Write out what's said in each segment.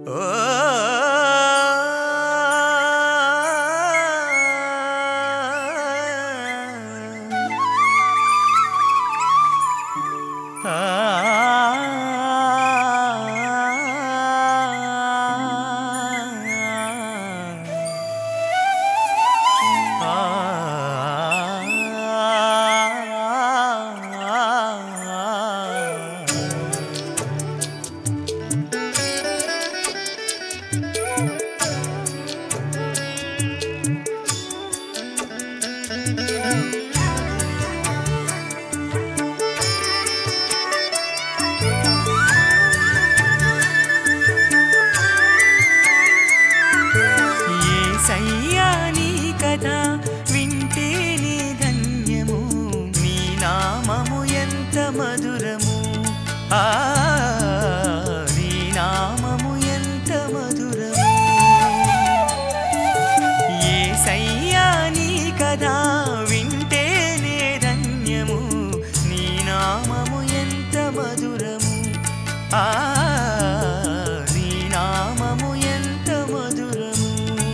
ఏసయ్యా నీ కథ వింటేనే ధన్యము నీ నామము ఎంత మధురము ఆ నీ నామము ఎంత మధురము ఏసయ్యా నీ కథ వింటేనే ధన్యము నీ నామము ఎంత మధురము ఆ నీ నామము ఎంత మధురము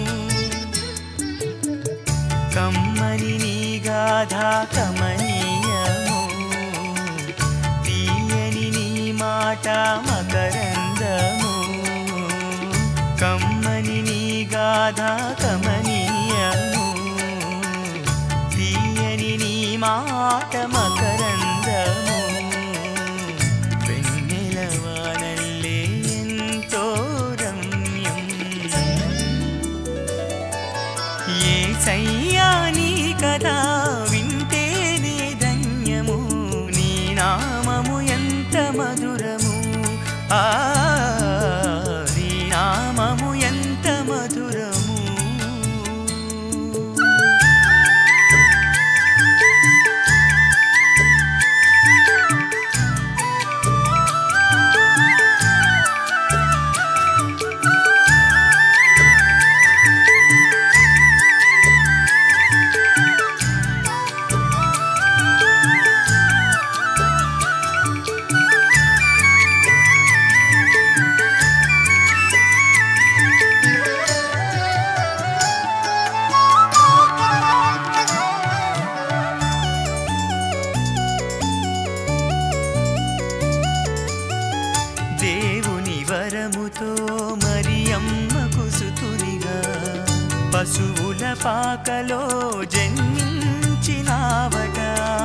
కమ్మని నీ గాథా కమనీయము తీయని నీ మాట మకరందము కమ్మని నీ గాథా కమనీయము తీయని నీ మాట మకరందము వెన్నెలవానల్లే ఎంతో రమ్యం ఏసయ్యా నీ కదా వింటేనే ధన్యము నీ నామము ఎంత మధురము ఆ నీ నామము ఎంత మధురము దేవుని వరముతో మరి అమ్మకు సుతునిగా పశువుల పాకలో జన్మించినావట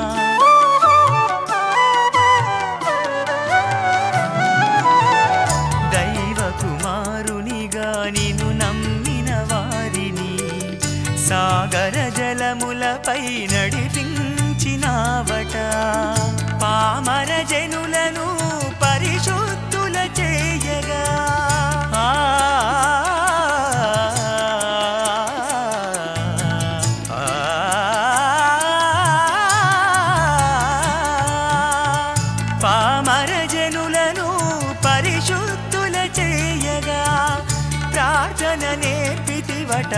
దైవ కుమారునిగా నిన్ను నమ్మిన వారిని సాగర జలములపై నడిపించినావట పామర జనులను పరిశుద్ధుల చేయగా ఆ, ఆ, పామర జనులను పరిశుద్ధుల చేయగా ప్రార్థన నేర్పితివట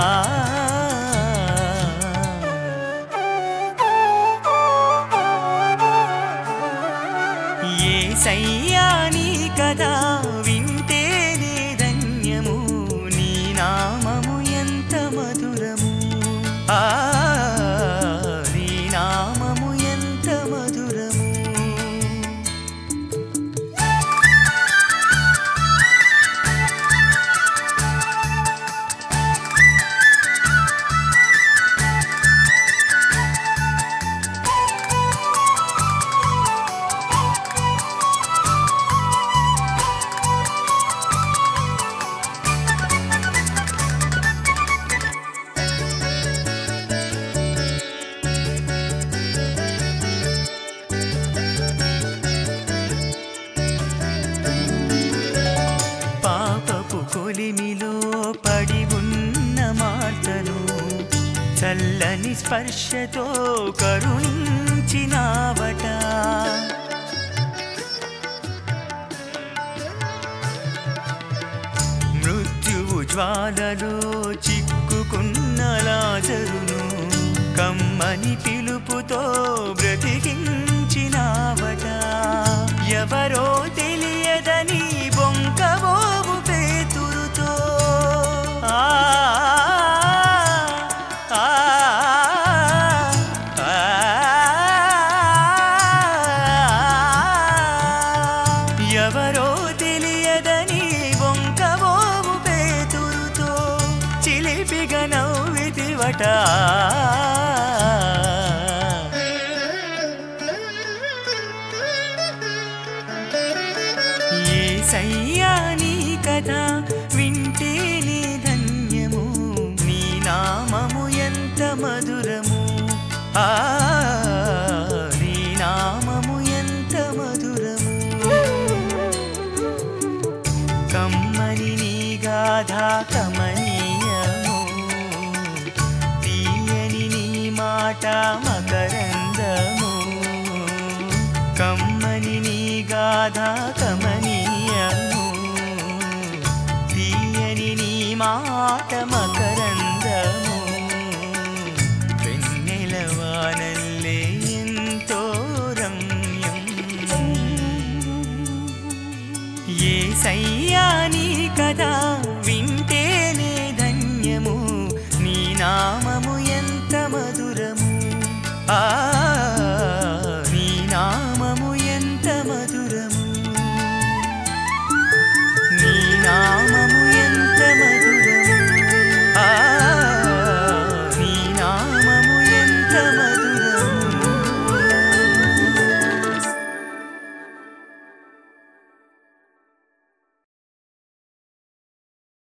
ఏసయ్యా నీ కదా వింటేనే ధన్యము నీ నామము ఎంత మధురము ఆ నీ నామము ఎంత మధురము పాపపు కొలిమిలో పడి ఉన్న మాటను చల్లని స్పర్శతో కరుణించినావట మృత్యువు జ్వాలలో చిక్కుకున్న లాజరును కమ్మని పిలుపుతో బ్రతికించినావట ఎవరో తెలియదని బొంకబోవు పేద లేదని వంకబోవు పేతురుతో చిలిపిగా నవ్వితివట ఏ సయ్యా నీ కథ వింటేనే ధన్యము నీ నామము ఎంత మధురము ఆ నీ నామము ఎంత మధురము కమ్మని నీ గాథా కమనీయము తీయని నీ మాట మకరందము కమ్మని నీ గాథా కమనీయము తీయని నీ మాట మకరందము వెన్నెలవానల్లే ఎంతో రమ్యం ఏ సయ్యా నీ కదా వింటేనే ధన్యము నీ నామము ఎంత మధురము ఆ